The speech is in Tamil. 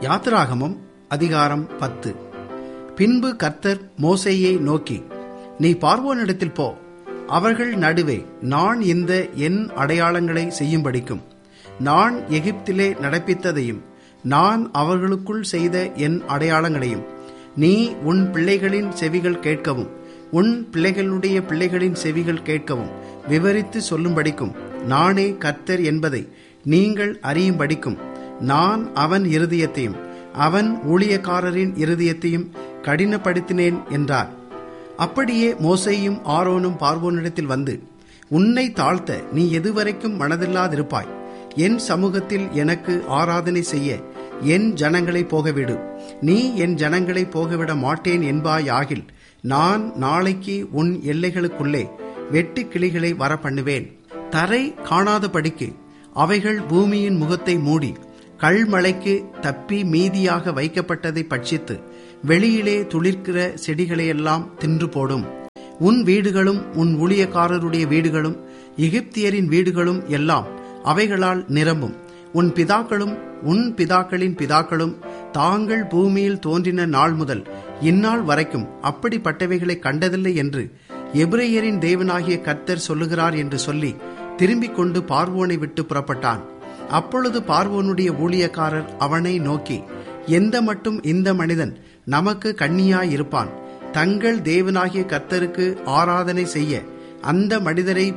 யாத்திராகமம் அதிகாரம் பத்து பின்பு கர்த்தர் மோசேயை நோக்கி நீ பார்வோனிடத்தில் போ அவர்கள் நடுவே நான் இந்த என் அடையாளங்களை செய்யும்படிக்கும் நான் எகிப்திலே நடப்பித்ததையும் நான் அவர்களுக்குள் செய்த என் அடையாளங்களையும் நீ உன் பிள்ளைகளின் செவிகள் கேட்கவும் உன் பிள்ளைகளுடைய பிள்ளைகளின் செவிகள் கேட்கவும் விவரித்து சொல்லும்படிக்கும் நானே கர்த்தர் என்பதை நீங்கள் அறியும்படிக்கும் நான் அவன் இருதயத்தையும் அவன் ஊழியக்காரரின் இருதயத்தையும் கடினப்படுத்தினேன் என்றார் அப்படியே மோசையும் ஆரோனும் பார்வோனிடத்தில் வந்து உன்னை தாழ்த்த நீ எதுவரைக்கும் மனதில்லாதிருப்பாய் என் சமூகத்தில் எனக்கு ஆராதனை செய்ய என் ஜனங்களை போகவிடு நீ என் ஜனங்களை போகவிட மாட்டேன் என்பாயாகில் நான் நாளைக்கு உன் எல்லைகளுக்குள்ளே வெட்டு கிளிகளை வர பண்ணுவேன் தரை காணாதபடிக்கு அவைகள் பூமியின் முகத்தை மூடி கல்மழைக்கு தப்பி மீதியாக வைக்கப்பட்டதை பட்சித்து வெளியிலே துளிர்க்கிற செடிகளையெல்லாம் தின்று போடும் உன் வீடுகளும் உன் ஊழியக்காரருடைய வீடுகளும் எகிப்தியரின் வீடுகளும் எல்லாம் அவைகளால் நிரம்பும் உன் பிதாக்களும் உன் பிதாக்களின் பிதாக்களும் தாங்கள் பூமியில் தோன்றின நாள் முதல் இந்நாள் வரைக்கும் அப்படிப்பட்டவைகளை கண்டதில்லை என்று எபிரேயரின் தேவனாகிய கர்த்தர் சொல்லுகிறார் என்று சொல்லி திரும்பிக் கொண்டு பார்வோனை விட்டு புறப்பட்டான் அப்பொழுது பார்வோனுடைய ஊழியக்காரர் அவனை நோக்கி எந்த மட்டும் இந்த மனிதன் நமக்கு கண்ணியாயிருப்பான் தங்கள் தேவனாகிய கர்த்தருக்கு ஆராதனை செய்ய அந்த மனிதரை